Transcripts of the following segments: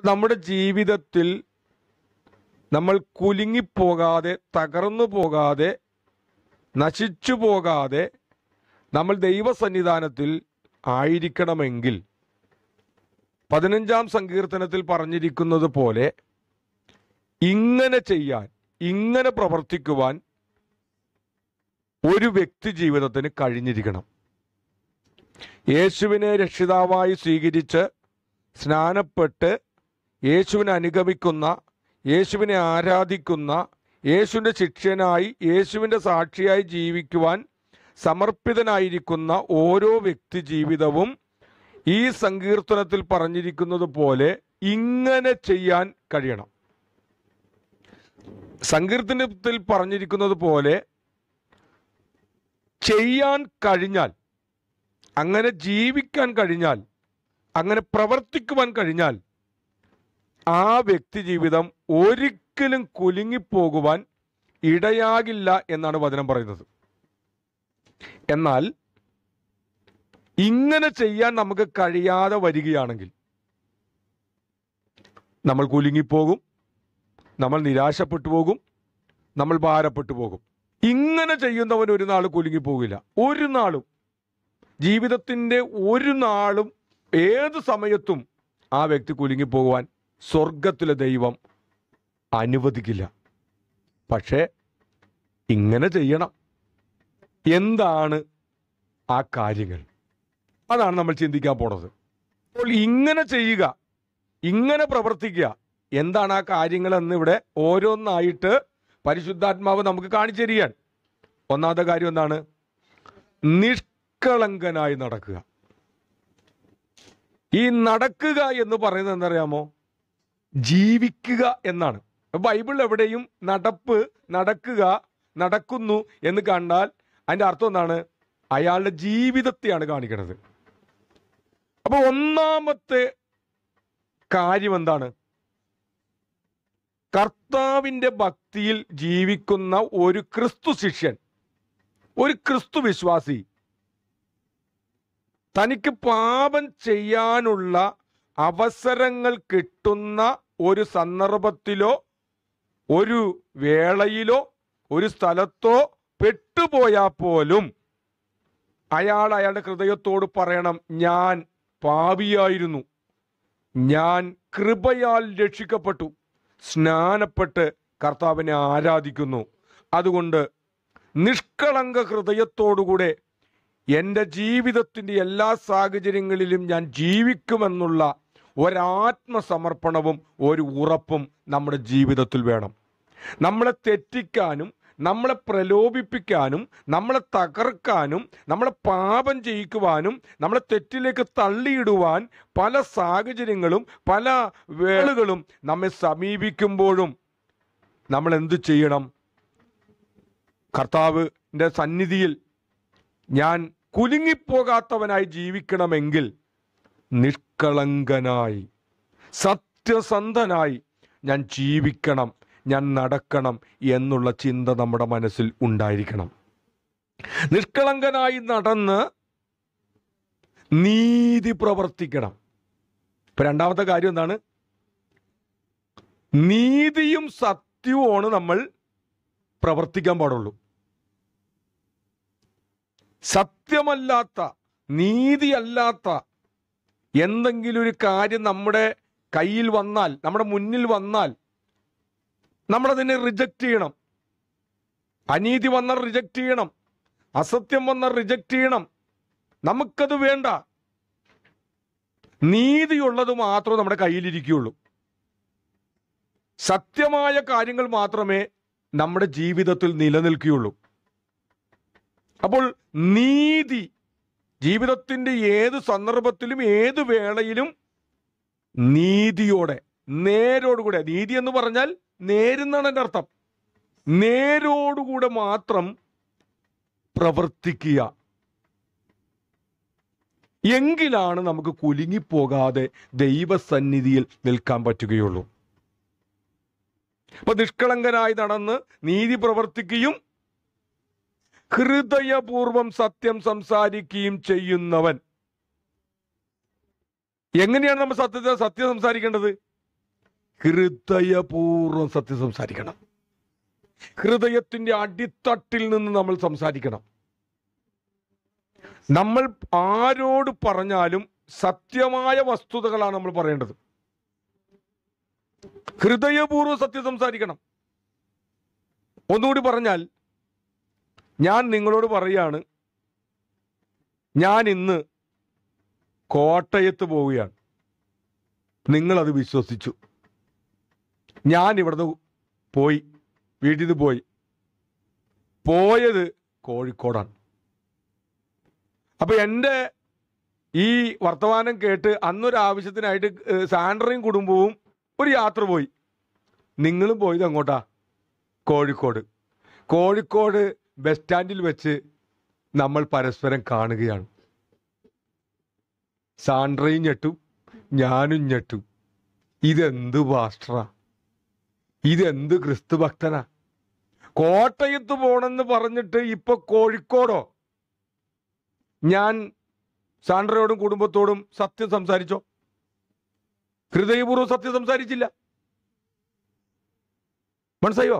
നമ്മുടെ ജീവിതത്തിൽ നമ്മൾ കുലുങ്ങിപ്പോകാതെ തകർന്നു പോകാതെ നശിച്ചു പോകാതെ നമ്മൾ ദൈവസന്നിധാനത്തിൽ ആയിരിക്കണമെങ്കിൽ പതിനഞ്ചാം സങ്കീർത്തനത്തിൽ പറഞ്ഞിരിക്കുന്നത് പോലെ ഇങ്ങനെ ചെയ്യാൻ ഇങ്ങനെ പ്രവർത്തിക്കുവാൻ ഒരു വ്യക്തി ജീവിതത്തിന് കഴിഞ്ഞിരിക്കണം യേശുവിനെ രക്ഷിതാവായി സ്വീകരിച്ച് സ്നാനപ്പെട്ട് യേശുവിനെ അനുഗമിക്കുന്ന യേശുവിനെ ആരാധിക്കുന്ന യേശുവിൻ്റെ ശിഷ്യനായി യേശുവിൻ്റെ സാക്ഷിയായി ജീവിക്കുവാൻ സമർപ്പിതനായിരിക്കുന്ന ഓരോ വ്യക്തി ജീവിതവും ഈ സങ്കീർത്തനത്തിൽ പറഞ്ഞിരിക്കുന്നത് പോലെ ഇങ്ങനെ ചെയ്യാൻ കഴിയണം സങ്കീർത്തനത്തിൽ പറഞ്ഞിരിക്കുന്നത് പോലെ ചെയ്യാൻ കഴിഞ്ഞാൽ അങ്ങനെ ജീവിക്കാൻ കഴിഞ്ഞാൽ അങ്ങനെ പ്രവർത്തിക്കുവാൻ കഴിഞ്ഞാൽ ആ വ്യക്തി ജീവിതം ഒരിക്കലും കുലുങ്ങിപ്പോകുവാൻ ഇടയാകില്ല എന്നാണ് വചനം പറയുന്നത് എന്നാൽ ഇങ്ങനെ ചെയ്യാൻ നമുക്ക് കഴിയാതെ വരികയാണെങ്കിൽ നമ്മൾ കുലുങ്ങിപ്പോകും നമ്മൾ നിരാശപ്പെട്ടു പോകും നമ്മൾ ഭാരപ്പെട്ടു പോകും ഇങ്ങനെ ചെയ്യുന്നവൻ ഒരു നാൾ കുലുങ്ങിപ്പോകില്ല ഒരു നാളും ജീവിതത്തിൻ്റെ ഒരു നാളും ഏത് സമയത്തും ആ വ്യക്തി കുലുങ്ങിപ്പോകുവാൻ സ്വർഗത്തിലെ ദൈവം അനുവദിക്കില്ല പക്ഷേ ഇങ്ങനെ ചെയ്യണം എന്താണ് ആ കാര്യങ്ങൾ അതാണ് നമ്മൾ ചിന്തിക്കാൻ പോണത് അപ്പോൾ ഇങ്ങനെ ചെയ്യുക ഇങ്ങനെ പ്രവർത്തിക്കുക എന്താണ് ആ കാര്യങ്ങൾ എന്ന് ഇവിടെ ഓരോന്നായിട്ട് പരിശുദ്ധാത്മാവ് നമുക്ക് കാണിച്ചു തരികയാണ് ഒന്നാമത്തെ കാര്യം എന്താണ് നിഷ്കളങ്കനായി നടക്കുക ഈ നടക്കുക എന്ന് പറയുന്നത് എന്തറിയാമോ ജീവിക്കുക എന്നാണ് ബൈബിൾ എവിടെയും നടപ്പ് നടക്കുക നടക്കുന്നു എന്ന് കണ്ടാൽ അതിന്റെ അർത്ഥം എന്താണ് അയാളുടെ ജീവിതത്തെയാണ് കാണിക്കുന്നത് അപ്പൊ ഒന്നാമത്തെ കാര്യം എന്താണ് കർത്താവിന്റെ ഭക്തിയിൽ ജീവിക്കുന്ന ഒരു ക്രിസ്തു ശിഷ്യൻ ഒരു ക്രിസ്തു വിശ്വാസി തനിക്ക് പാപം ചെയ്യാനുള്ള അവസരങ്ങൾ കിട്ടുന്ന ഒരു സന്ദർഭത്തിലോ ഒരു വേളയിലോ ഒരു സ്ഥലത്തോ പെട്ടുപോയാൽ പോലും അയാൾ അയാളുടെ ഹൃദയത്തോട് പറയണം ഞാൻ പാപിയായിരുന്നു ഞാൻ കൃപയാൽ രക്ഷിക്കപ്പെട്ടു സ്നാനപ്പെട്ട് കർത്താവിനെ ആരാധിക്കുന്നു അതുകൊണ്ട് നിഷ്കളങ്ക ഹൃദയത്തോടുകൂടെ എൻ്റെ ജീവിതത്തിൻ്റെ എല്ലാ സാഹചര്യങ്ങളിലും ഞാൻ ജീവിക്കുമെന്നുള്ള ഒരാത്മസമർപ്പണവും ഒരു ഉറപ്പും നമ്മുടെ ജീവിതത്തിൽ വേണം നമ്മളെ തെറ്റിക്കാനും നമ്മളെ പ്രലോഭിപ്പിക്കാനും നമ്മളെ തകർക്കാനും നമ്മളെ പാപം ചെയ്യിക്കുവാനും നമ്മളെ തെറ്റിലേക്ക് തള്ളിയിടുവാൻ പല സാഹചര്യങ്ങളും പല വേളുകളും നമ്മെ സമീപിക്കുമ്പോഴും നമ്മൾ എന്ത് ചെയ്യണം കർത്താവിൻ്റെ സന്നിധിയിൽ ഞാൻ കുലുങ്ങിപ്പോകാത്തവനായി ജീവിക്കണമെങ്കിൽ നിഷ്കളങ്കനായി സത്യസന്ധനായി ഞാൻ ജീവിക്കണം ഞാൻ നടക്കണം എന്നുള്ള ചിന്ത നമ്മുടെ മനസ്സിൽ ഉണ്ടായിരിക്കണം നിഷ്കളങ്കനായി നടന്ന് നീതി പ്രവർത്തിക്കണം ഇപ്പൊ രണ്ടാമത്തെ കാര്യം എന്താണ് നീതിയും സത്യവുമാണ് നമ്മൾ പ്രവർത്തിക്കാൻ പാടുള്ളൂ സത്യമല്ലാത്ത നീതിയല്ലാത്ത എന്തെങ്കിലും ഒരു കാര്യം നമ്മുടെ കയ്യിൽ വന്നാൽ നമ്മുടെ മുന്നിൽ വന്നാൽ നമ്മളതിനെ റിജക്റ്റ് ചെയ്യണം അനീതി വന്നാൽ റിജക്റ്റ് ചെയ്യണം അസത്യം വന്നാൽ റിജക്റ്റ് ചെയ്യണം നമുക്കത് വേണ്ട നീതിയുള്ളത് മാത്രമേ നമ്മുടെ കയ്യിലിരിക്കുകയുള്ളൂ സത്യമായ കാര്യങ്ങൾ മാത്രമേ നമ്മുടെ ജീവിതത്തിൽ നിലനിൽക്കുകയുള്ളൂ അപ്പോൾ നീതി ജീവിതത്തിന്റെ ഏത് സന്ദർഭത്തിലും ഏത് വേളയിലും നീതിയോടെ നേരോടുകൂടെ നീതി എന്ന് പറഞ്ഞാൽ നേരെന്നാണ് എൻ്റെ അർത്ഥം നേരോടുകൂടെ മാത്രം പ്രവർത്തിക്കുക എങ്കിലാണ് നമുക്ക് കുലുങ്ങിപ്പോകാതെ ദൈവസന്നിധിയിൽ നിൽക്കാൻ പറ്റുകയുള്ളൂ അപ്പൊ നിഷ്കളങ്കനായി നടന്ന് നീതി പ്രവർത്തിക്കുകയും ഹൃദയപൂർവം സത്യം സംസാരിക്കുകയും ചെയ്യുന്നവൻ എങ്ങനെയാണ് നമ്മൾ സത്യത്തെ സത്യം സംസാരിക്കേണ്ടത് ഹൃദയപൂർവ്വം സത്യം സംസാരിക്കണം ഹൃദയത്തിന്റെ അടിത്തട്ടിൽ നിന്ന് നമ്മൾ സംസാരിക്കണം നമ്മൾ ആരോട് പറഞ്ഞാലും സത്യമായ വസ്തുതകളാണ് നമ്മൾ പറയേണ്ടത് ഹൃദയപൂർവ്വം സത്യം സംസാരിക്കണം ഒന്നുകൂടി പറഞ്ഞാൽ ഞാൻ നിങ്ങളോട് പറയാണ് ഞാൻ ഇന്ന് കോട്ടയത്ത് പോവുകയാണ് നിങ്ങളത് വിശ്വസിച്ചു ഞാൻ ഇവിടുന്ന് പോയി വീട്ടിൽ നിന്ന് പോയി പോയത് കോഴിക്കോടാണ് അപ്പൊ എൻ്റെ ഈ വർത്തമാനം കേട്ട് അന്നൊരു ആവശ്യത്തിനായിട്ട് ഏഹ്, സാൻഡറയും കുടുംബവും ഒരു യാത്ര പോയി നിങ്ങളും പോയത് അങ്ങോട്ടാ കോഴിക്കോട് കോഴിക്കോട് ബസ് സ്റ്റാൻഡിൽ വെച്ച് നമ്മൾ പരസ്പരം കാണുകയാണ് സാൻഡ്രയും ഞെട്ടും ഞാനും ഞെട്ടും ഇതെന്ത് പാസ്റ്ററ ഇതെന്ത് ക്രിസ്തു ഭക്തനാ കോട്ടയത്ത് പോണെന്ന് പറഞ്ഞിട്ട് ഇപ്പൊ കോഴിക്കോടോ ഞാൻ സാൻഡ്രയോടും കുടുംബത്തോടും സത്യം സംസാരിച്ചോ ഹൃദയപൂർവ്വം സത്യം സംസാരിച്ചില്ല മനസ്സായോ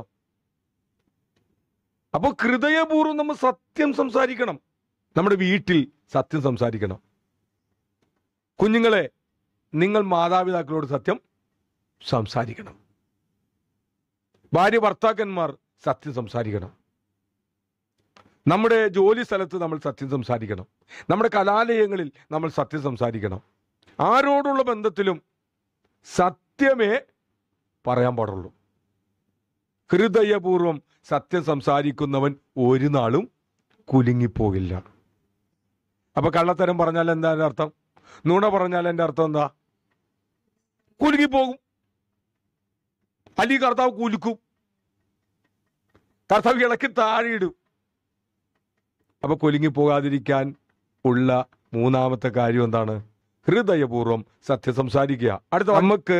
അപ്പൊ ഹൃദയപൂർവ്വം നമ്മൾ സത്യം സംസാരിക്കണം നമ്മുടെ വീട്ടിൽ സത്യം സംസാരിക്കണം കുഞ്ഞുങ്ങളെ നിങ്ങൾ മാതാപിതാക്കളോട് സത്യം സംസാരിക്കണം ഭാര്യ ഭർത്താക്കന്മാർ സത്യം സംസാരിക്കണം നമ്മുടെ ജോലി സ്ഥലത്ത് നമ്മൾ സത്യം സംസാരിക്കണം നമ്മുടെ കലാലയങ്ങളിൽ നമ്മൾ സത്യം സംസാരിക്കണം ആരോടുള്ള ബന്ധത്തിലും സത്യമേ പറയാൻ പാടുള്ളൂ ഹൃദയപൂർവം സത്യം സംസാരിക്കുന്നവൻ ഒരു നാളും കുലുങ്ങിപ്പോകില്ല അപ്പൊ കള്ളത്തരം പറഞ്ഞാൽ എന്താ അതിന്റെ അർത്ഥം നുണ പറഞ്ഞാൽ എന്റെ അർത്ഥം എന്താ കുലുങ്ങിപ്പോകും അല്ലെങ്കിൽ കർത്താവ് കുലുക്കും കർത്താവ് ഇളക്കി താഴെയിടും അപ്പൊ കുലുങ്ങിപ്പോകാതിരിക്കാൻ ഉള്ള മൂന്നാമത്തെ കാര്യം എന്താണ് ഹൃദയപൂർവ്വം സത്യം സംസാരിക്കുക അടുത്ത നമുക്ക്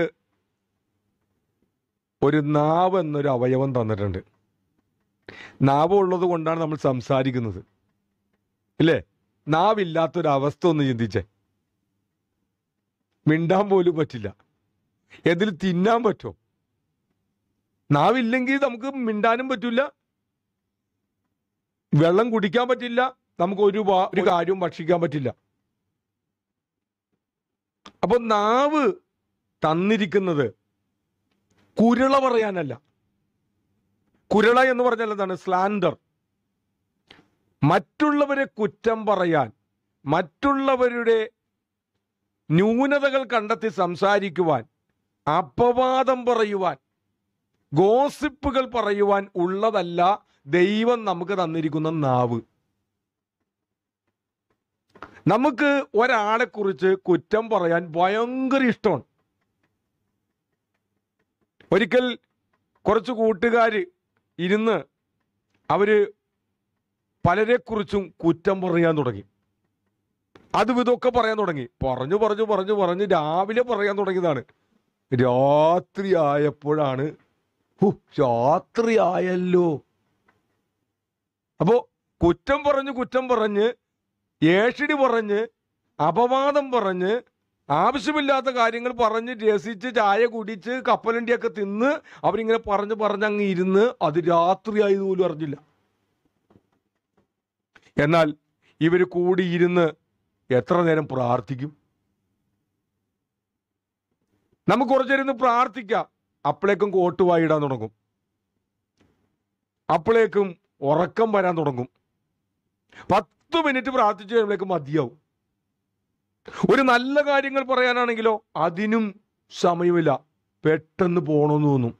ഒരു നാവ് എന്നൊരു അവയവം തന്നിട്ടുണ്ട് നാവ് ഉള്ളത് കൊണ്ടാണ് നമ്മൾ സംസാരിക്കുന്നത് ഇല്ലേ നാവില്ലാത്തൊരവസ്ഥ ഒന്ന് ചിന്തിച്ചേ മിണ്ടാൻ പോലും പറ്റില്ല എന്തിൽ തിന്നാൻ പറ്റുമോ നാവില്ലെങ്കിൽ നമുക്ക് മിണ്ടാനും പറ്റില്ല വെള്ളം കുടിക്കാൻ പറ്റില്ല നമുക്ക് ഒരു വാ- ഒരു കാര്യവും ഭക്ഷിക്കാൻ പറ്റില്ല അപ്പൊ നാവ് തന്നിരിക്കുന്നത് കുരള പറയാനല്ല കുരള എന്ന് പറഞ്ഞാൽ എന്താണ് സ്ലാൻഡർ മറ്റുള്ളവരെ കുറ്റം പറയാൻ മറ്റുള്ളവരുടെ ന്യൂനതകൾ കണ്ടെത്തി സംസാരിക്കുവാൻ അപവാദം പറയുവാൻ ഗോസിപ്പുകൾ പറയുവാൻ ഉള്ളതല്ല ദൈവം നമുക്ക് തന്നിരിക്കുന്ന നാവ് നമുക്ക് ഒരാളെ കുറിച്ച് കുറ്റം പറയാൻ ഭയങ്കര ഇഷ്ടമാണ് ഒരിക്കൽ കുറച്ച് കൂട്ടുകാർ ഇരുന്ന് അവര് പലരെക്കുറിച്ചും കുറ്റം പറയാൻ തുടങ്ങി അതും ഇതൊക്കെ പറയാൻ തുടങ്ങി പറഞ്ഞു പറഞ്ഞു പറഞ്ഞു പറഞ്ഞ് രാവിലെ പറയാൻ തുടങ്ങിയതാണ് രാത്രി ആയപ്പോഴാണ് ഹു, രാത്രി ആയല്ലോ അപ്പോ കുറ്റം പറഞ്ഞ് കുറ്റം പറഞ്ഞ് ഏഷിടി പറഞ്ഞ് അപവാദം പറഞ്ഞ് ആവശ്യമില്ലാത്ത കാര്യങ്ങൾ പറഞ്ഞ് രസിച്ച് ചായ കുടിച്ച് കപ്പലണ്ടിയൊക്കെ തിന്ന് അവരിങ്ങനെ പറഞ്ഞ് പറഞ്ഞ് അങ്ങ് ഇരുന്ന് അത് രാത്രിയായത് പോലും അറിഞ്ഞില്ല എന്നാൽ ഇവർ കൂടി ഇരുന്ന് എത്ര നേരം പ്രാർത്ഥിക്കും നമുക്ക് കുറച്ചേരുന്ന് പ്രാർത്ഥിക്കാം അപ്പോഴേക്കും കോട്ട് വായിടാൻ തുടങ്ങും അപ്പോഴേക്കും ഉറക്കം വരാൻ തുടങ്ങും പത്ത് മിനിറ്റ് പ്രാർത്ഥിച്ചു കഴിയുമ്പോഴേക്കും മതിയാവും ഒരു നല്ല കാര്യങ്ങൾ പറയാനാണെങ്കിലോ അതിനും സമയമില്ല പെട്ടെന്ന് പോണമെന്ന് തോന്നും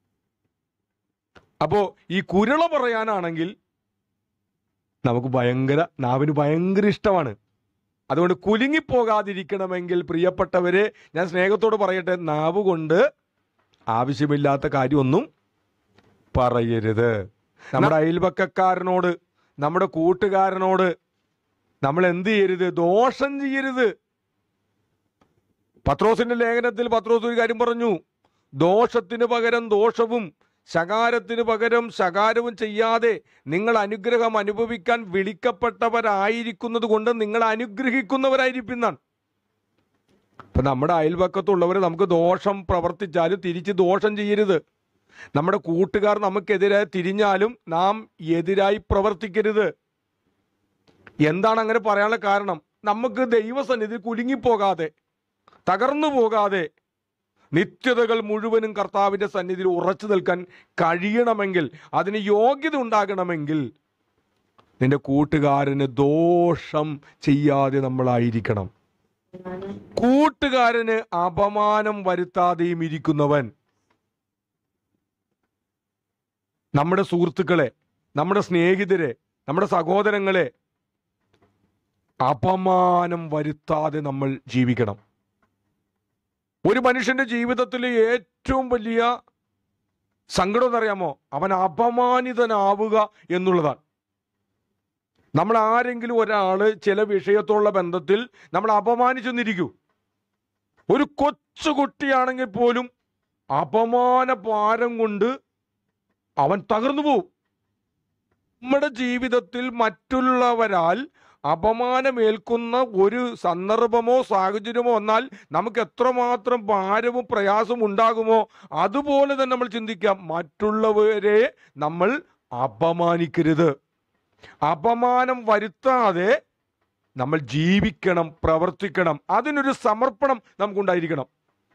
അപ്പോ ഈ കുരള പറയാനാണെങ്കിൽ നമുക്ക് ഭയങ്കര നാവിന് ഭയങ്കര ഇഷ്ടമാണ് അതുകൊണ്ട് കുലുങ്ങിപ്പോകാതിരിക്കണമെങ്കിൽ പ്രിയപ്പെട്ടവരെ ഞാൻ സ്നേഹത്തോട് പറയട്ടെ നാവ് കൊണ്ട് ആവശ്യമില്ലാത്ത കാര്യമൊന്നും പറയരുത് നമ്മുടെ അയൽപക്കക്കാരനോട് നമ്മുടെ കൂട്ടുകാരനോട് നമ്മൾ എന്ത് ചെയ്യരുത് ദോഷം ചെയ്യരുത് പത്രോസിന്റെ ലേഖനത്തിൽ പത്രോസ് ഒരു കാര്യം പറഞ്ഞു ദോഷത്തിന് പകരം ദോഷവും ശകാരത്തിന് പകരം ശകാരവും ചെയ്യാതെ നിങ്ങൾ അനുഗ്രഹം അനുഭവിക്കാൻ വിളിക്കപ്പെട്ടവരായിരിക്കുന്നത് കൊണ്ട് നിങ്ങൾ അനുഗ്രഹിക്കുന്നവരായിരിക്കുന്നാണ് ഇപ്പൊ നമ്മുടെ അയൽപക്കത്തുള്ളവർ നമുക്ക് ദോഷം പ്രവർത്തിച്ചാലും തിരിച്ച് ദോഷം ചെയ്യരുത് നമ്മുടെ കൂട്ടുകാർ നമുക്കെതിരെ തിരിഞ്ഞാലും നാം എതിരായി പ്രവർത്തിക്കരുത് എന്താണ് അങ്ങനെ പറയാനുള്ള കാരണം നമുക്ക് ദൈവസന്നിധി കുലുങ്ങിപ്പോകാതെ തകർന്നു പോകാതെ നിത്യതകൾ മുഴുവനും കർത്താവിന്റെ സന്നിധിയിൽ ഉറച്ചു നിൽക്കാൻ കഴിയണമെങ്കിൽ അതിന് യോഗ്യത ഉണ്ടാകണമെങ്കിൽ നിന്റെ കൂട്ടുകാരന് ദോഷം ചെയ്യാതെ നമ്മളായിരിക്കണം കൂട്ടുകാരന് അപമാനം വരുത്താതെയും ഇരിക്കുന്നവൻ നമ്മുടെ സുഹൃത്തുക്കളെ നമ്മുടെ സ്നേഹിതരെ നമ്മുടെ സഹോദരങ്ങളെ അപമാനം വരുത്താതെ നമ്മൾ ജീവിക്കണം ഒരു മനുഷ്യന്റെ ജീവിതത്തിൽ ഏറ്റവും വലിയ സങ്കടം എന്നറിയാമോ അവൻ അപമാനിതനാവുക എന്നുള്ളതാണ് നമ്മൾ ആരെങ്കിലും ഒരാള് ചില വിഷയത്തോടുള്ള ബന്ധത്തിൽ നമ്മൾ അപമാനിച്ചെന്നിരിക്കൂ ഒരു കൊച്ചു കുട്ടിയാണെങ്കിൽ പോലും അപമാന ഭാരം കൊണ്ട് അവൻ തകർന്നു പോവും നമ്മുടെ ജീവിതത്തിൽ മറ്റുള്ളവരാൽ അപമാനമേൽക്കുന്ന ഒരു സന്ദർഭമോ സാഹചര്യമോ വന്നാൽ നമുക്ക് എത്രമാത്രം ഭാരവും പ്രയാസവും ഉണ്ടാകുമോ അതുപോലെ തന്നെ നമ്മൾ ചിന്തിക്കാം മറ്റുള്ളവരെ നമ്മൾ അപമാനിക്കരുത് അപമാനം വരുത്താതെ നമ്മൾ ജീവിക്കണം പ്രവർത്തിക്കണം അതിനൊരു സമർപ്പണം നമുക്കുണ്ടായിരിക്കണം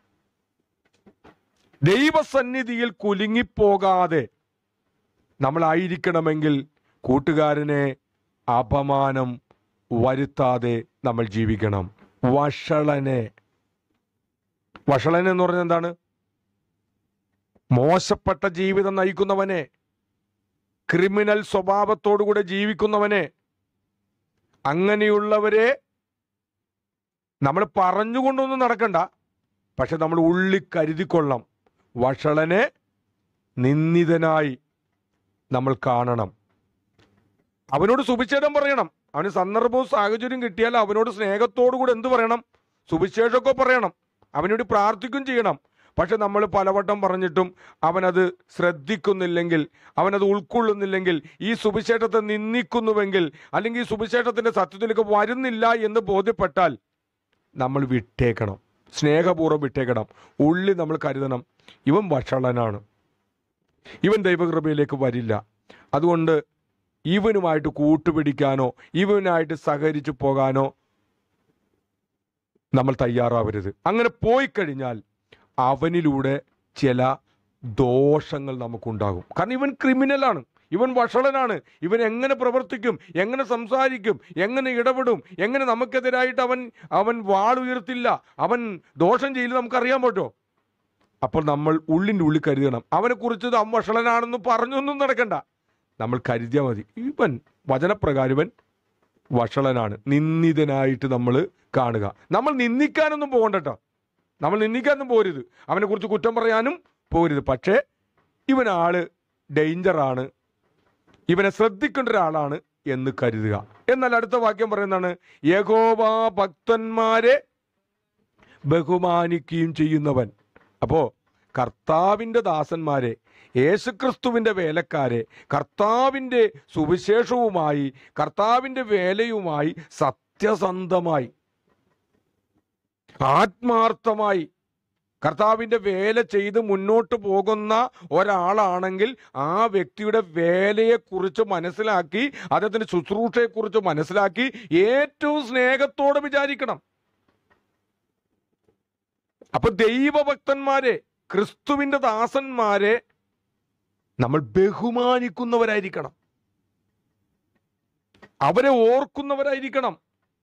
ദൈവസന്നിധിയിൽ കുലുങ്ങിപ്പോകാതെ നമ്മളായിരിക്കണമെങ്കിൽ കൂട്ടുകാരനെ അപമാനം വരുത്താതെ നമ്മൾ ജീവിക്കണം വഷളനെ വഷളൻ എന്ന് പറഞ്ഞാൽ എന്താണ് മോശപ്പെട്ട ജീവിതം നയിക്കുന്നവനെ ക്രിമിനൽ സ്വഭാവത്തോടുകൂടെ ജീവിക്കുന്നവനെ അങ്ങനെയുള്ളവരെ നമ്മൾ പറഞ്ഞുകൊണ്ടൊന്നും നടക്കണ്ട പക്ഷെ നമ്മൾ ഉള്ളി കരുതിക്കൊള്ളാം വഷളനെ നിന്ദിതനായി നമ്മൾ കാണണം അവനോട് സുവിശേഷം പറയണം അവന് സന്ദർഭവും സാഹചര്യം കിട്ടിയാൽ അവനോട് സ്നേഹത്തോടു കൂടെ എന്ത് പറയണം സുവിശേഷമൊക്കെ പറയണം അവനോട് പ്രാർത്ഥിക്കും ചെയ്യണം പക്ഷെ നമ്മൾ പലവട്ടം പറഞ്ഞിട്ടും അവനത് ശ്രദ്ധിക്കുന്നില്ലെങ്കിൽ അവനത് ഉൾക്കൊള്ളുന്നില്ലെങ്കിൽ ഈ സുവിശേഷത്തെ നിന്ദിക്കുന്നുവെങ്കിൽ അല്ലെങ്കിൽ ഈ സുവിശേഷത്തിന്റെ സത്യത്തിലേക്ക് വരുന്നില്ല എന്ന് ബോധ്യപ്പെട്ടാൽ നമ്മൾ വിട്ടേക്കണം സ്നേഹപൂർവ്വം വിട്ടേക്കണം ഉള്ളി നമ്മൾ കരുതണം ഇവൻ വഷളനാണ് ഇവൻ ദൈവകൃപയിലേക്ക് വരില്ല അതുകൊണ്ട് ഇവനുമായിട്ട് കൂട്ടുപിടിക്കാനോ ഇവനായിട്ട് സഹകരിച്ചു പോകാനോ നമ്മൾ തയ്യാറാവരുത് അങ്ങനെ പോയി കഴിഞ്ഞാൽ അവനിലൂടെ ചില ദോഷങ്ങൾ നമുക്കുണ്ടാകും കാരണം ഇവൻ ക്രിമിനലാണ് ഇവൻ വഷളനാണ് ഇവൻ എങ്ങനെ പ്രവർത്തിക്കും എങ്ങനെ സംസാരിക്കും എങ്ങനെ ഇടപെടും എങ്ങനെ നമുക്കെതിരായിട്ട് അവൻ അവൻ വാളുയർത്തില്ല അവൻ ദോഷം ചെയ്യില്ല നമുക്കറിയാൻ പറ്റുമോ അപ്പോൾ നമ്മൾ ഉള്ളിൻ്റെ ഉള്ളിൽ കരുതണം അവനെക്കുറിച്ച് അവൻ വഷളനാണെന്ന് പറഞ്ഞൊന്നും നടക്കണ്ട നമ്മൾ കരുതിയാൽ മതി ഇവൻ വചനപ്രകാരം ഇവൻ വഷളനാണ് നിന്ദിതനായിട്ട് നമ്മൾ കാണുക നമ്മൾ നിന്ദിക്കാനൊന്നും പോകണ്ട കേട്ടോ നമ്മൾ നിന്ദിക്കാനൊന്നും പോരുത് അവനെ കുറിച്ച് കുറ്റം പറയാനും പോരുത് പക്ഷേ ഇവൻ ആള് ഡേഞ്ചറാണ് ഇവനെ ശ്രദ്ധിക്കേണ്ട ഒരാളാണ് എന്ന് കരുതുക എന്നാൽ അടുത്ത വാക്യം പറയുന്നതാണ് യഹോവ ഭക്തന്മാരെ ബഹുമാനിക്കുകയും ചെയ്യുന്നവൻ അപ്പോ കർത്താവിൻ്റെ ദാസന്മാരെ യേശുക്രിസ്തുവിൻ്റെ വേലക്കാരെ കർത്താവിൻ്റെ സുവിശേഷവുമായി കർത്താവിൻ്റെ വേലയുമായി സത്യസന്ധമായി ആത്മാർത്ഥമായി കർത്താവിൻ്റെ വേല ചെയ്ത് മുന്നോട്ട് പോകുന്ന ഒരാളാണെങ്കിൽ ആ വ്യക്തിയുടെ വേലയെക്കുറിച്ച് മനസ്സിലാക്കി അദ്ദേഹത്തിൻ്റെ ശുശ്രൂഷയെക്കുറിച്ച് മനസ്സിലാക്കി ഏറ്റവും സ്നേഹത്തോടെ വിചാരിക്കണം അപ്പൊ ദൈവഭക്തന്മാരെ ക്രിസ്തുവിന്റെ ദാസന്മാരെ നമ്മൾ ബഹുമാനിക്കുന്നവരായിരിക്കണം അവരെ ഓർക്കുന്നവരായിരിക്കണം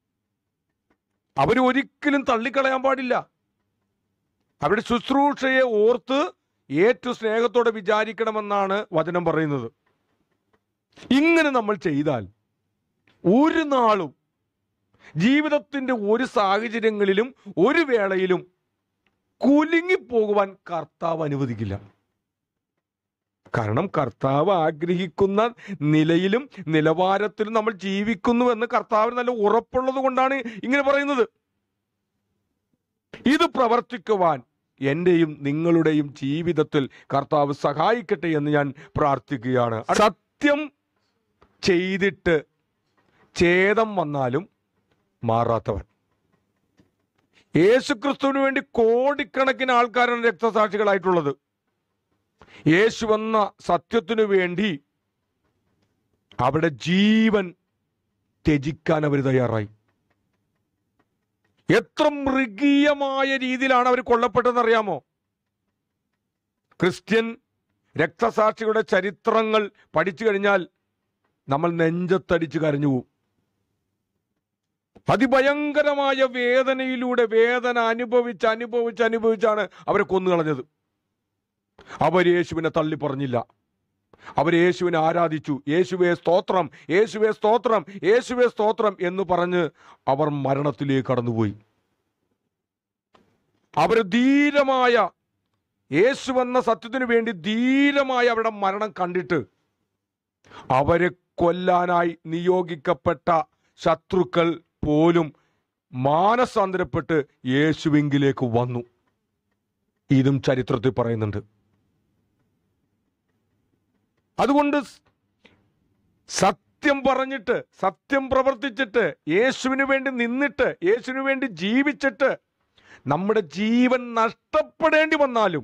അവരെ ഒരിക്കലും തള്ളിക്കളയാൻ പാടില്ല അവരുടെ ശുശ്രൂഷയെ ഓർത്ത് ഏറ്റവും സ്നേഹത്തോടെ വിചാരിക്കണമെന്നാണ് വചനം പറയുന്നത് ഇങ്ങനെ നമ്മൾ ചെയ്താൽ ഒരു നാളും ജീവിതത്തിന്റെ ഒരു സാഹചര്യങ്ങളിലും ഒരു വേളയിലും കുലുങ്ങിപ്പോകുവാൻ കർത്താവ് അനുവദിക്കില്ല കാരണം കർത്താവ് ആഗ്രഹിക്കുന്ന നിലയിലും നിലവാരത്തിലും നമ്മൾ ജീവിക്കുന്നുവെന്ന് കർത്താവിന് നല്ല ഉറപ്പുള്ളത് കൊണ്ടാണ് ഇങ്ങനെ പറയുന്നത് ഇത് പ്രവർത്തിക്കുവാൻ എന്റെയും നിങ്ങളുടെയും ജീവിതത്തിൽ കർത്താവ് സഹായിക്കട്ടെ എന്ന് ഞാൻ പ്രാർത്ഥിക്കുകയാണ് സത്യം ചെയ്തിട്ട് ഛേദം വന്നാലും മാറാത്തവൻ യേശുക്രിസ്തുവിന് വേണ്ടി കോടിക്കണക്കിന് ആൾക്കാരാണ് രക്തസാക്ഷികളായിട്ടുള്ളത് യേശു എന്ന സത്യത്തിനു വേണ്ടി അവിടെ ജീവൻ ത്യജിക്കാൻ അവർ തയ്യാറായി എത്ര മൃഗീയമായ രീതിയിലാണ് അവർ കൊല്ലപ്പെട്ടതെന്ന് അറിയാമോ ക്രിസ്ത്യൻ രക്തസാക്ഷികളുടെ ചരിത്രങ്ങൾ പഠിച്ചു കഴിഞ്ഞാൽ നമ്മൾ നെഞ്ചത്തടിച്ച് കരഞ്ഞു പോകും അതിഭയങ്കരമായ വേദനയിലൂടെ വേദന അനുഭവിച്ച് അനുഭവിച്ച് അനുഭവിച്ചാണ് അവരെ കൊന്നുകളഞ്ഞത് അവർ യേശുവിനെ തള്ളി പറഞ്ഞില്ല അവർ യേശുവിനെ ആരാധിച്ചു യേശുവെ സ്തോത്രം യേശുവെ സ്തോത്രം യേശുവെ സ്തോത്രം എന്ന് പറഞ്ഞ് അവർ മരണത്തിലേക്ക് കടന്നുപോയി അവർ ധീരമായ യേശു എന്ന സത്യത്തിനു വേണ്ടി ധീരമായ അവരുടെ മരണം കണ്ടിട്ട് അവരെ കൊല്ലാനായി നിയോഗിക്കപ്പെട്ട ശത്രുക്കൾ പോലും മാനസാന്തരപ്പെട്ട് യേശുവിങ്കിലേക്ക് വന്നു ഇതും ചരിത്രത്തിൽ പറയുന്നുണ്ട് അതുകൊണ്ട് സത്യം പറഞ്ഞിട്ട് സത്യം പ്രവർത്തിച്ചിട്ട് യേശുവിന് വേണ്ടി നിന്നിട്ട് യേശുവിന് വേണ്ടി ജീവിച്ചിട്ട് നമ്മുടെ ജീവൻ നഷ്ടപ്പെടേണ്ടി വന്നാലും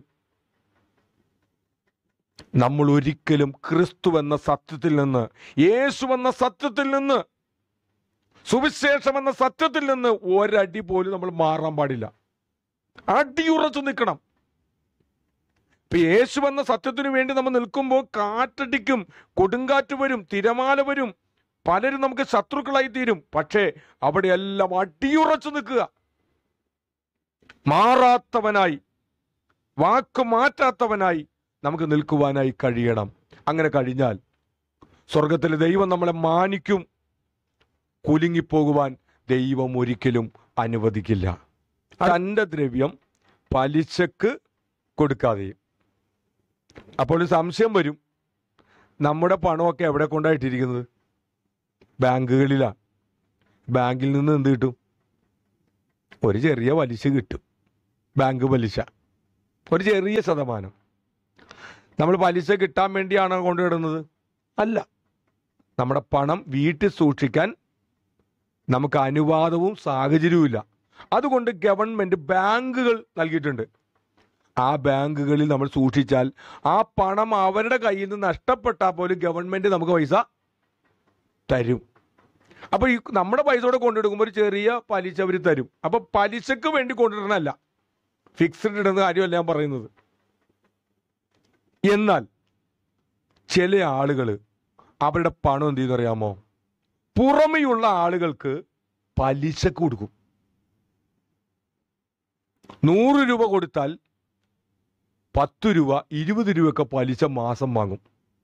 നമ്മൾ ഒരിക്കലും ക്രിസ്തു എന്ന സത്യത്തിൽ നിന്ന് യേശു എന്ന സത്യത്തിൽ നിന്ന് സുവിശേഷം എന്ന സത്യത്തിൽ നിന്ന് ഒരടി പോലും നമ്മൾ മാറാൻ പാടില്ല അടിയുറച്ചു നിൽക്കണം ഇപ്പൊ യേശു എന്ന സത്യത്തിനു വേണ്ടി നമ്മൾ നിൽക്കുമ്പോൾ കാറ്റടിക്കും കൊടുങ്കാറ്റ് വരും തിരമാല വരും പലരും നമുക്ക് ശത്രുക്കളായി തീരും പക്ഷേ അവിടെയെല്ലാം അടിയുറച്ചു നിൽക്കുക മാറാത്തവനായി വാക്ക് മാറ്റാത്തവനായി നമുക്ക് നിൽക്കുവാനായി കഴിയണം അങ്ങനെ കഴിഞ്ഞാൽ സ്വർഗത്തിലെ ദൈവം നമ്മളെ മാനിക്കും കുലുങ്ങിപ്പോകുവാൻ ദൈവം ഒരിക്കലും അനുവദിക്കില്ല തൻ്റെ ദ്രവ്യം പലിശക്ക് കൊടുക്കാതെയും അപ്പോൾ ഒരു സംശയം വരും നമ്മുടെ പണമൊക്കെ എവിടെ കൊണ്ടായിട്ടിരിക്കുന്നത് ബാങ്കുകളിലാണ് ബാങ്കിൽ നിന്ന് എന്ത് കിട്ടും ഒരു ചെറിയ പലിശ കിട്ടും ബാങ്ക് പലിശ ഒരു ചെറിയ ശതമാനം നമ്മൾ പലിശ കിട്ടാൻ വേണ്ടിയാണോ കൊണ്ടുവിടുന്നത് അല്ല നമ്മുടെ പണം വീട്ടിൽ സൂക്ഷിക്കാൻ നമുക്ക് അനുവാദവും സാഹചര്യവും ഇല്ല അതുകൊണ്ട് ഗവൺമെന്റ് ബാങ്കുകൾ നൽകിയിട്ടുണ്ട് ആ ബാങ്കുകളിൽ നമ്മൾ സൂക്ഷിച്ചാൽ ആ പണം അവരുടെ കയ്യിൽ നിന്ന് നഷ്ടപ്പെട്ടാൽ പോലും ഗവൺമെന്റ് നമുക്ക് പൈസ തരും അപ്പൊ ഈ നമ്മുടെ പൈസ കൂടെ കൊണ്ടെടുക്കുമ്പോൾ ഒരു ചെറിയ പലിശ അവർ തരും അപ്പൊ പലിശക്ക് വേണ്ടി കൊണ്ടിടണല്ല ഫിക്സ്ഡ് ഇടുന്ന കാര്യമല്ല ഞാൻ പറയുന്നത് എന്നാൽ ചില ആളുകൾ അവരുടെ പണം എന്ത് ചെയ്യുന്നറിയാമോ പുറമെയുള്ള ആളുകൾക്ക് പലിശക്ക് കൊടുക്കും നൂറ് രൂപ കൊടുത്താൽ പത്ത് രൂപ ഇരുപത് രൂപയൊക്കെ പലിശ മാസം വാങ്ങും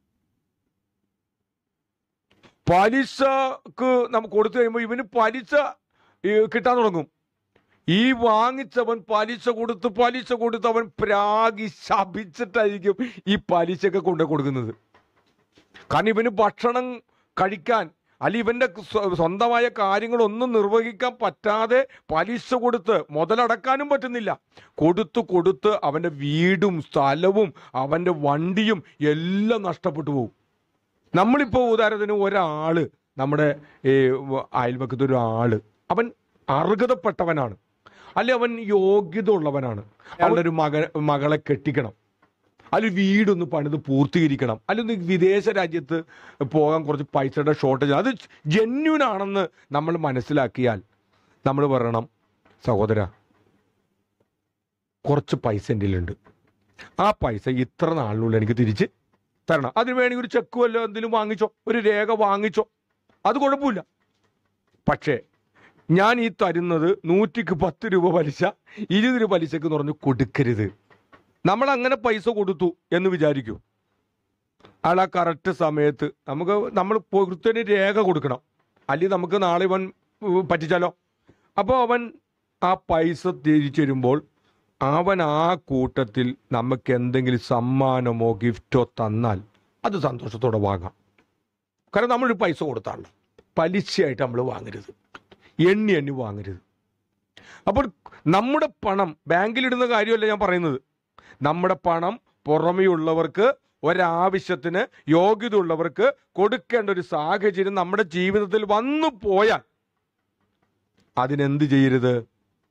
പലിശക്ക് നമുക്ക് കൊടുത്തു കഴിയുമ്പോൾ ഇവന് പലിശ ഈ, കിട്ടാൻ തുടങ്ങും ഈ വാങ്ങിച്ചവൻ പലിശ കൊടുത്ത് പലിശ കൊടുത്ത് അവൻ പ്രാഗി ശപിച്ചിട്ടായിരിക്കും ഈ പലിശയൊക്കെ കൊണ്ടു കൊടുക്കുന്നത് കാരണം ഇവന് ഭക്ഷണം കഴിക്കാൻ അല്ല ഇവന്റെ സ്വ- സ്വന്തമായ കാര്യങ്ങളൊന്നും നിർവഹിക്കാൻ പറ്റാതെ പലിശ കൊടുത്ത് മുതലടക്കാനും പറ്റുന്നില്ല കൊടുത്ത് കൊടുത്ത് അവന്റെ വീടും സ്ഥലവും അവന്റെ വണ്ടിയും എല്ലാം നഷ്ടപ്പെട്ടു പോകും നമ്മളിപ്പോൾ ഉദാഹരണത്തിന് ഒരാള് നമ്മുടെ ഈ വ- അയൽവക്കത്ത് ഒരാള് അവൻ അർഹതപ്പെട്ടവനാണ് അല്ലെ അവൻ യോഗ്യത ഉള്ളവനാണ് അവളുടെ ഒരു മക മകളെ കെട്ടിക്കണം അല്ലെങ്കിൽ വീടൊന്ന് പണിത് പൂർത്തീകരിക്കണം അല്ലെങ്കിൽ വിദേശ രാജ്യത്ത് പോകാൻ കുറച്ച് പൈസയുടെ ഷോർട്ടേജ് അത് ജെന്യൂൻ ആണെന്ന് നമ്മൾ മനസ്സിലാക്കിയാൽ നമ്മൾ പറയണം സഹോദര കുറച്ച് പൈസ എൻ്റെ ഉണ്ട് ആ പൈസ ഇത്ര നാളിനുള്ളിൽ എനിക്ക് തിരിച്ച് തരണം അതിന് വേണമെങ്കിൽ ഒരു ചെക്ക് വല്ലോ എന്തെങ്കിലും വാങ്ങിച്ചോ ഒരു രേഖ വാങ്ങിച്ചോ അത് കുഴപ്പമില്ല പക്ഷേ ഞാൻ ഈ തരുന്നത് നൂറ്റിക്ക് പത്ത് രൂപ പലിശ ഇരുപത് രൂപ പലിശക്ക് എന്ന് പറഞ്ഞ് കൊടുക്കരുത് നമ്മൾ അങ്ങനെ പൈസ കൊടുത്തു എന്ന് വിചാരിക്കൂ അയാൾ ആ കറക്റ്റ് സമയത്ത് നമുക്ക് നമ്മൾ പൊരുത്തന് രേഖ കൊടുക്കണം അല്ലെങ്കിൽ നമുക്ക് നാളെ ഇവൻ ഉം, പറ്റിച്ചാലോ അപ്പോൾ അവൻ ആ പൈസ തിരിച്ചു തരുമ്പോൾ അവൻ ആ കൂട്ടത്തിൽ നമുക്ക് എന്തെങ്കിലും സമ്മാനമോ ഗിഫ്റ്റോ തന്നാൽ അത് സന്തോഷത്തോടെ വാങ്ങാം കാരണം നമ്മളൊരു പൈസ കൊടുത്താണല്ലോ പലിശയായിട്ട് നമ്മൾ വാങ്ങരുത് എണ്ണി എണ്ണി വാങ്ങരുത് അപ്പോൾ നമ്മുടെ പണം ബാങ്കിലിടുന്ന കാര്യമല്ല ഞാൻ പറയുന്നത് നമ്മുടെ പണം പുറമെയുള്ളവർക്ക് ഒരാവശ്യത്തിന് യോഗ്യത ഉള്ളവർക്ക് കൊടുക്കേണ്ട ഒരു സാഹചര്യം നമ്മുടെ ജീവിതത്തിൽ വന്നു പോയാൽ അതിനെന്ത് ചെയ്യരുത്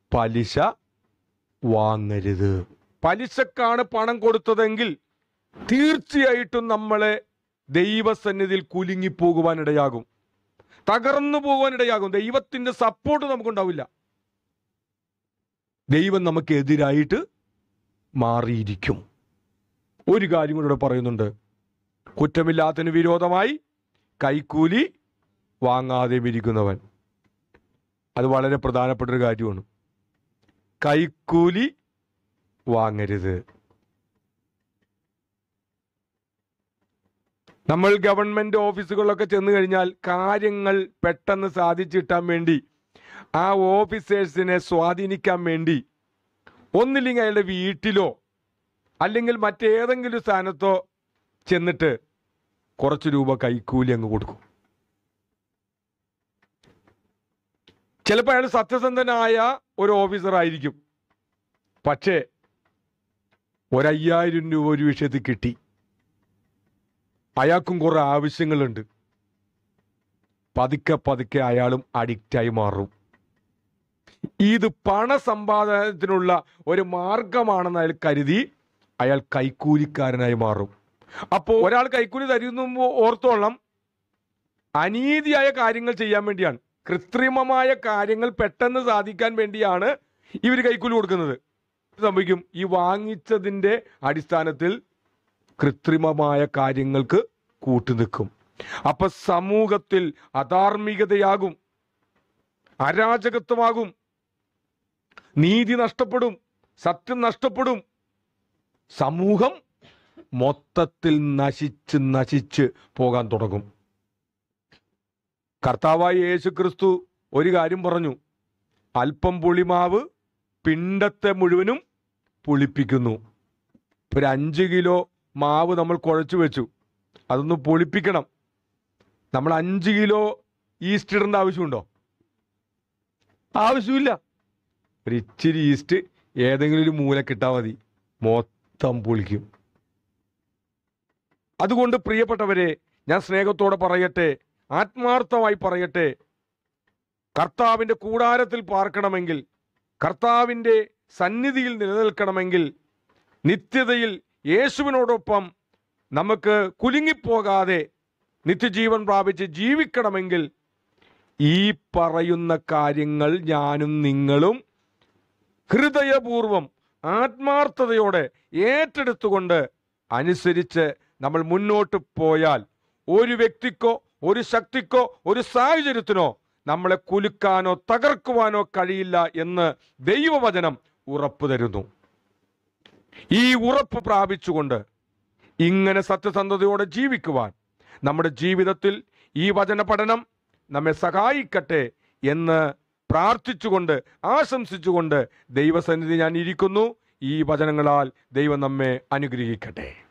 പലിശ വാങ്ങരുത് പലിശക്കാണ് പണം കൊടുത്തതെങ്കിൽ തീർച്ചയായിട്ടും നമ്മളെ ദൈവസന്നിധിയിൽ കുലുങ്ങിപ്പോകുവാനിടയാകും തകർന്നു പോകുവാനിടയാകും ദൈവത്തിന്റെ സപ്പോർട്ട് നമുക്കുണ്ടാവില്ല ദൈവം നമുക്കെതിരായിട്ട് മാറിയിരിക്കും ഒരു കാര്യം കൂടെ ഇവിടെ പറയുന്നുണ്ട് കുറ്റമില്ലാത്തതിന് വിരോധമായി കൈക്കൂലി വാങ്ങാതെ ഇരിക്കുന്നവൻ അത് വളരെ പ്രധാനപ്പെട്ട ഒരു കാര്യമാണ് കൈക്കൂലി വാങ്ങരുത് നമ്മൾ ഗവൺമെന്റ് ഓഫീസുകളിലൊക്കെ ചെന്ന് കഴിഞ്ഞാൽ കാര്യങ്ങൾ പെട്ടെന്ന് സാധിച്ചിട്ടാൻ വേണ്ടി ആ ഓഫീസേഴ്സിനെ സ്വാധീനിക്കാൻ വേണ്ടി ഒന്നില്ലെങ്കിൽ അയാളുടെ വീട്ടിലോ അല്ലെങ്കിൽ മറ്റേതെങ്കിലും സ്ഥാനത്തോ ചെന്നിട്ട് കുറച്ച് രൂപ കൈക്കൂലി അങ്ങ് കൊടുക്കും ചിലപ്പോൾ അയാൾ സത്യസന്ധനായ ഒരു ഓഫീസർ ആയിരിക്കും പക്ഷേ ഒരയ്യായിരം രൂപ ഒരു വിഷയത്തിൽ കിട്ടി അയാൾക്കും കുറെ ആവശ്യങ്ങളുണ്ട് പതുക്കെ പതുക്കെ അയാളും അഡിക്റ്റായി മാറും ഇത് പണസമ്പാദനത്തിനുള്ള ഒരു മാർഗമാണെന്ന് അയാൾ കരുതി അയാൾ കൈക്കൂലിക്കാരനായി മാറും അപ്പോൾ ഒരാൾ കൈക്കൂലി തരുന്നു ഓർത്തോളം അനീതിയായ കാര്യങ്ങൾ ചെയ്യാൻ വേണ്ടിയാണ് കൃത്രിമമായ കാര്യങ്ങൾ പെട്ടെന്ന് സാധിക്കാൻ വേണ്ടിയാണ് ഇവർ കൈക്കൂലി കൊടുക്കുന്നത് ഇത് സംഭവിക്കും ഈ വാങ്ങിച്ചതിന്റെ അടിസ്ഥാനത്തിൽ കൃത്രിമമായ കാര്യങ്ങൾക്ക് കൂട്ടുനിൽക്കും അപ്പൊ സമൂഹത്തിൽ അധാർമികതയാകും അരാജകത്വമാകും നീതി നഷ്ടപ്പെടും സത്യം നഷ്ടപ്പെടും സമൂഹം മൊത്തത്തിൽ നശിച്ച് നശിച്ച് പോകാൻ തുടങ്ങും കർത്താവായ യേശു ക്രിസ്തു ഒരു കാര്യം പറഞ്ഞു അല്പം പുളിമാവ് പിണ്ടത്തെ മുഴുവനും പുളിപ്പിക്കുന്നു ഇപ്പൊ ഒരു അഞ്ച് കിലോ മാവ് നമ്മൾ കുഴച്ചു വെച്ചു അതൊന്ന് പൊളിപ്പിക്കണം നമ്മൾ അഞ്ച് കിലോ ഈസ്റ്റ് ഇടേണ്ട ആവശ്യമുണ്ടോ ആവശ്യമില്ല ഒരു ഇച്ചിരി ഈസ്റ്റ് ഏതെങ്കിലും ഒരു മൂലക്കിട്ടാൽ മതി മൊത്തം പൊളിക്കും അതുകൊണ്ട് പ്രിയപ്പെട്ടവരെ ഞാൻ സ്നേഹത്തോടെ പറയട്ടെ ആത്മാർത്ഥമായി പറയട്ടെ കർത്താവിൻ്റെ കൂടാരത്തിൽ പാർക്കണമെങ്കിൽ കർത്താവിൻ്റെ സന്നിധിയിൽ നിലനിൽക്കണമെങ്കിൽ നിത്യതയിൽ യേശുവിനോടൊപ്പം നമുക്ക് കുലുങ്ങിപ്പോകാതെ നിത്യജീവൻ പ്രാപിച്ച് ജീവിക്കണമെങ്കിൽ ഈ പറയുന്ന കാര്യങ്ങൾ ഞാനും നിങ്ങളും ഹൃദയപൂർവം ആത്മാർത്ഥതയോടെ ഏറ്റെടുത്തുകൊണ്ട് അനുസരിച്ച് നമ്മൾ മുന്നോട്ട് പോയാൽ ഒരു വ്യക്തിക്കോ ഒരു ശക്തിക്കോ ഒരു സാഹചര്യത്തിനോ നമ്മളെ കുലുക്കാനോ തകർക്കുവാനോ കഴിയില്ല എന്ന് ദൈവവചനം ഉറപ്പു തരുന്നു ഈ ഉറപ്പ് പ്രാപിച്ചുകൊണ്ട് ഇങ്ങനെ സത്യസന്ധതയോടെ ജീവിക്കുവാൻ നമ്മുടെ ജീവിതത്തിൽ ഈ വചന പഠനം നമ്മെ സഹായിക്കട്ടെ എന്ന് പ്രാർത്ഥിച്ചുകൊണ്ട് ആശംസിച്ചുകൊണ്ട് ദൈവസന്നിധി ഞാൻ ഇരിക്കുന്നു ഈ വചനങ്ങളാൽ ദൈവം നമ്മെ അനുഗ്രഹിക്കട്ടെ